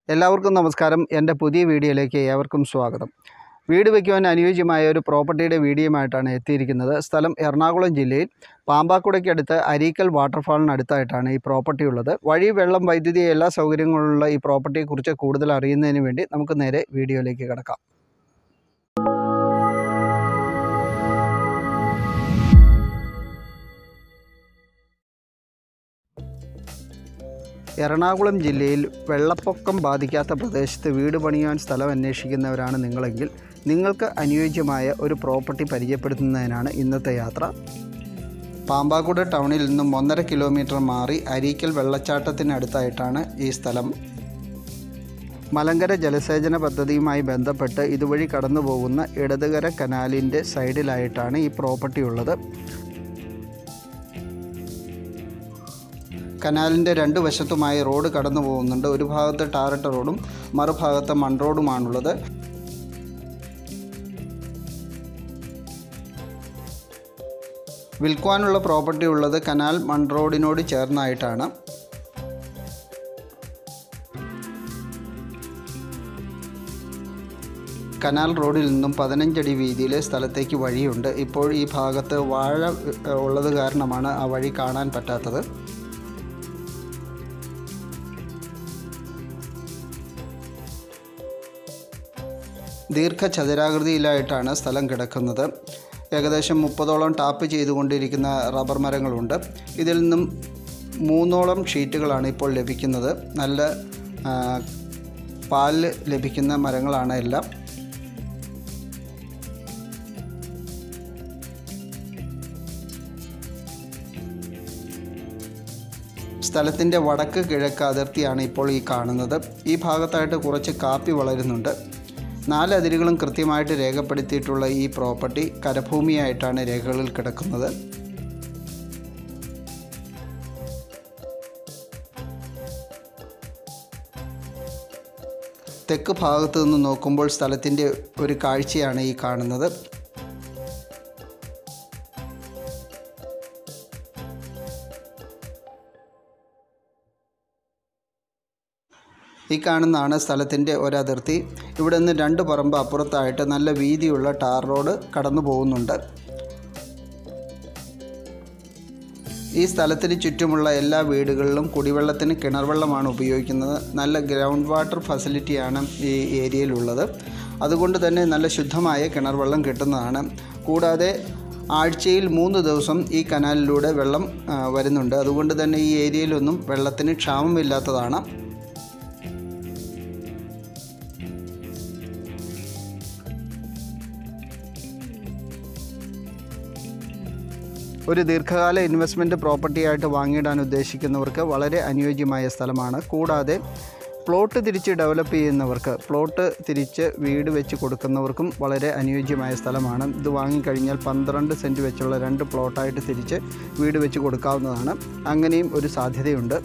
എല്ലാവർക്കും നമസ്കാരം എൻ്റെ പുതിയ വീഡിയോയിലേക്ക് ഏവർക്കും സ്വാഗതം വീട് വയ്ക്കുവാൻ അനുയോജ്യമായ ഒരു പ്രോപ്പർട്ടിയുടെ വീഡിയോയുമായിട്ടാണ് എത്തിയിരിക്കുന്നത് സ്ഥലം എറണാകുളം ജില്ലയിൽ പാമ്പാക്കുടയ്ക്കടുത്ത് അരീക്കൽ വാട്ടർഫാളിനടുത്തായിട്ടാണ് ഈ പ്രോപ്പർട്ടി ഉള്ളത് വഴി വെള്ളം വൈദ്യുതി എല്ലാ സൗകര്യങ്ങളുള്ള ഈ പ്രോപ്പർട്ടിയെക്കുറിച്ച് കൂടുതൽ അറിയുന്നതിന് വേണ്ടി നമുക്ക് നേരെ വീഡിയോയിലേക്ക് കിടക്കാം എറണാകുളം ജില്ലയിൽ വെള്ളപ്പൊക്കം ബാധിക്കാത്ത പ്രദേശത്ത് വീട് പണിയാൻ സ്ഥലം അന്വേഷിക്കുന്നവരാണ് നിങ്ങളെങ്കിൽ നിങ്ങൾക്ക് അനുയോജ്യമായ ഒരു പ്രോപ്പർട്ടി പരിചയപ്പെടുത്തുന്നതിനാണ് ഇന്നത്തെ യാത്ര പാമ്പാക്കുട ടൗണിൽ നിന്നും ഒന്നര കിലോമീറ്റർ മാറി അരീക്കൽ വെള്ളച്ചാട്ടത്തിനടുത്തായിട്ടാണ് ഈ സ്ഥലം മലങ്കര ജലസേചന പദ്ധതിയുമായി ബന്ധപ്പെട്ട് ഇതുവഴി കടന്നു പോകുന്ന ഇടതുകര കനാലിൻ്റെ സൈഡിലായിട്ടാണ് ഈ പ്രോപ്പർട്ടി ഉള്ളത് കനാലിൻ്റെ രണ്ട് വശത്തുമായി റോഡ് കടന്നു പോകുന്നുണ്ട് ഒരു ഭാഗത്ത് ടാറിട്ട റോഡും മറുഭാഗത്ത് മൺ റോഡുമാണുള്ളത് വിൽക്കുവാനുള്ള പ്രോപ്പർട്ടി ഉള്ളത് കനാൽ മൺ റോഡിനോട് ചേർന്നായിട്ടാണ് കനാൽ റോഡിൽ നിന്നും പതിനഞ്ചടി വീതിയിൽ സ്ഥലത്തേക്ക് വഴിയുണ്ട് ഇപ്പോൾ ഈ ഭാഗത്ത് വാഴ ഏഹ്, ഉള്ളത് കാരണമാണ് ആ വഴി കാണാൻ പറ്റാത്തത് ദീർഘചതുരാകൃതിയിലായിട്ടാണ് സ്ഥലം കിടക്കുന്നത് ഏകദേശം മുപ്പതോളം ടാപ്പ് ചെയ്തുകൊണ്ടിരിക്കുന്ന റബ്ബർ മരങ്ങളുണ്ട് ഇതിൽ നിന്നും മൂന്നോളം ഷീറ്റുകളാണ് ഇപ്പോൾ ലഭിക്കുന്നത് നല്ല ആ, പാല് ലഭിക്കുന്ന മരങ്ങളാണ് എല്ലാം സ്ഥലത്തിൻ്റെ വടക്ക് കിഴക്ക് അതിർത്തിയാണ് ഇപ്പോൾ ഈ കാണുന്നത് ഈ ഭാഗത്തായിട്ട് കുറച്ച് കാപ്പി വളരുന്നുണ്ട് നാല് അതിരുകളും കൃത്യമായിട്ട് രേഖപ്പെടുത്തിയിട്ടുള്ള ഈ പ്രോപ്പർട്ടി കരഭൂമിയായിട്ടാണ് രേഖകളിൽ കിടക്കുന്നത് തെക്ക് ഭാഗത്തു നിന്ന് നോക്കുമ്പോൾ സ്ഥലത്തിൻ്റെ ഒരു കാഴ്ചയാണ് ഈ കാണുന്നത് ഈ കാണുന്നതാണ് സ്ഥലത്തിൻ്റെ ഒരതിർത്തി ഇവിടെ നിന്ന് രണ്ട് പറമ്പ് അപ്പുറത്തായിട്ട് നല്ല വീതിയുള്ള ടാർ റോഡ് കടന്നു പോകുന്നുണ്ട് ഈ സ്ഥലത്തിന് ചുറ്റുമുള്ള എല്ലാ വീടുകളിലും കുടിവെള്ളത്തിന് കിണർ വെള്ളമാണ് ഉപയോഗിക്കുന്നത് നല്ല ഗ്രൗണ്ട് വാട്ടർ ഫെസിലിറ്റിയാണ് ഈ ഏരിയയിലുള്ളത് അതുകൊണ്ട് തന്നെ നല്ല ശുദ്ധമായ കിണർ വെള്ളം കിട്ടുന്നതാണ് കൂടാതെ ആഴ്ചയിൽ മൂന്ന് ദിവസം ഈ കനാലിലൂടെ വെള്ളം ആ, വരുന്നുണ്ട് അതുകൊണ്ട് തന്നെ ഈ ഏരിയയിലൊന്നും വെള്ളത്തിന് ക്ഷാമമില്ലാത്തതാണ് ഒരു ദീർഘകാല ഇൻവെസ്റ്റ്മെൻറ്റ് പ്രോപ്പർട്ടിയായിട്ട് വാങ്ങിയിടാൻ ഉദ്ദേശിക്കുന്നവർക്ക് വളരെ അനുയോജ്യമായ സ്ഥലമാണ് കൂടാതെ പ്ലോട്ട് തിരിച്ച് ഡെവലപ്പ് ചെയ്യുന്നവർക്ക് പ്ലോട്ട് തിരിച്ച് വീട് വെച്ച് കൊടുക്കുന്നവർക്കും വളരെ അനുയോജ്യമായ സ്ഥലമാണ് ഇത് വാങ്ങിക്കഴിഞ്ഞാൽ പന്ത്രണ്ട് സെൻറ്റ് വെച്ചുള്ള രണ്ട് പ്ലോട്ടായിട്ട് തിരിച്ച് വീട് വെച്ച് കൊടുക്കാവുന്നതാണ് അങ്ങനെയും ഒരു സാധ്യതയുണ്ട്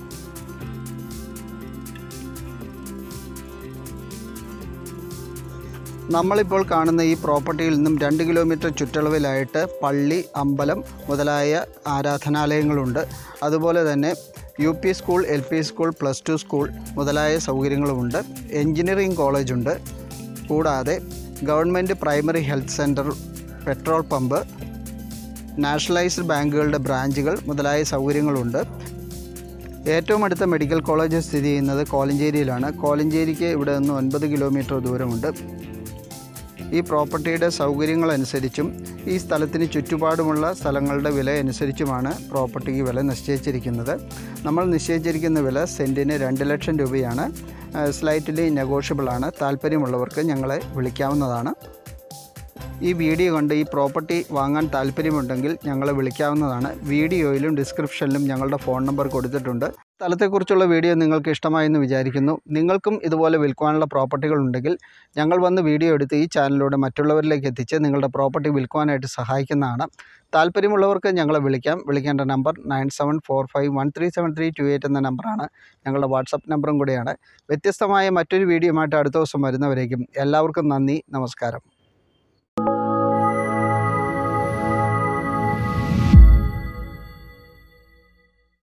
നമ്മളിപ്പോൾ കാണുന്ന ഈ പ്രോപ്പർട്ടിയിൽ നിന്നും രണ്ട് കിലോമീറ്റർ ചുറ്റളവിലായിട്ട് പള്ളി അമ്പലം മുതലായ ആരാധനാലയങ്ങളുണ്ട് അതുപോലെ തന്നെ U P school L P school plus two school മുതലായ സൗകര്യങ്ങളുമുണ്ട് എൻജിനീയറിംഗ് കോളേജുണ്ട് കൂടാതെ government primary health centre petrol pump nationalised ബാങ്കുകളുടെ ബ്രാഞ്ചുകൾ മുതലായ സൗകര്യങ്ങളുണ്ട് ഏറ്റവും അടുത്ത മെഡിക്കൽ കോളേജ് സ്ഥിതി ചെയ്യുന്നത് കോലഞ്ചേരിയിലാണ് കോലഞ്ചേരിക്ക് ഇവിടെ നിന്ന് ഒൻപത് കിലോമീറ്റർ ദൂരമുണ്ട് ഈ പ്രോപ്പർട്ടിയുടെ സൗകര്യങ്ങളനുസരിച്ചും ഈ സ്ഥലത്തിന് ചുറ്റുപാടുമുള്ള സ്ഥലങ്ങളുടെ വില അനുസരിച്ചുമാണ് പ്രോപ്പർട്ടിക്ക് വില നിശ്ചയിച്ചിരിക്കുന്നത് നമ്മൾ നിശ്ചയിച്ചിരിക്കുന്ന വില സെൻറ്റിന് രണ്ട് ലക്ഷം രൂപയാണ് സ്ലൈറ്റ്ലി നെഗോഷ്യബിളാണ് താല്പര്യമുള്ളവർക്ക് ഞങ്ങളെ വിളിക്കാവുന്നതാണ് ഈ വീഡിയോ കണ്ട് ഈ പ്രോപ്പർട്ടി വാങ്ങാൻ താല്പര്യമുണ്ടെങ്കിൽ ഞങ്ങളെ വിളിക്കാവുന്നതാണ് വീഡിയോയിലും ഡിസ്ക്രിപ്ഷനിലും ഞങ്ങളുടെ ഫോൺ നമ്പർ കൊടുത്തിട്ടുണ്ട് സ്ഥലത്തെക്കുറിച്ചുള്ള വീഡിയോ നിങ്ങൾക്ക് ഇഷ്ടമായെന്ന് വിചാരിക്കുന്നു നിങ്ങൾക്കും ഇതുപോലെ വിൽക്കുവാനുള്ള പ്രോപ്പർട്ടികൾ ഉണ്ടെങ്കിൽ ഞങ്ങൾ വന്ന് വീഡിയോ എടുത്ത് ഈ ചാനലിലൂടെ മറ്റുള്ളവരിലേക്ക് എത്തിച്ച് നിങ്ങളുടെ പ്രോപ്പർട്ടി വിൽക്കുവാനായിട്ട് സഹായിക്കുന്നതാണ് താല്പര്യമുള്ളവർക്ക് ഞങ്ങളെ വിളിക്കാം വിളിക്കേണ്ട number nine seven four five one three seven three two eight എന്ന നമ്പറാണ് ഞങ്ങളുടെ വാട്സപ്പ് നമ്പറും കൂടിയാണ് വ്യത്യസ്തമായ മറ്റൊരു വീഡിയോയുമായിട്ട് അടുത്ത ദിവസം വരുന്നവരേക്കും എല്ലാവർക്കും നന്ദി നമസ്കാരം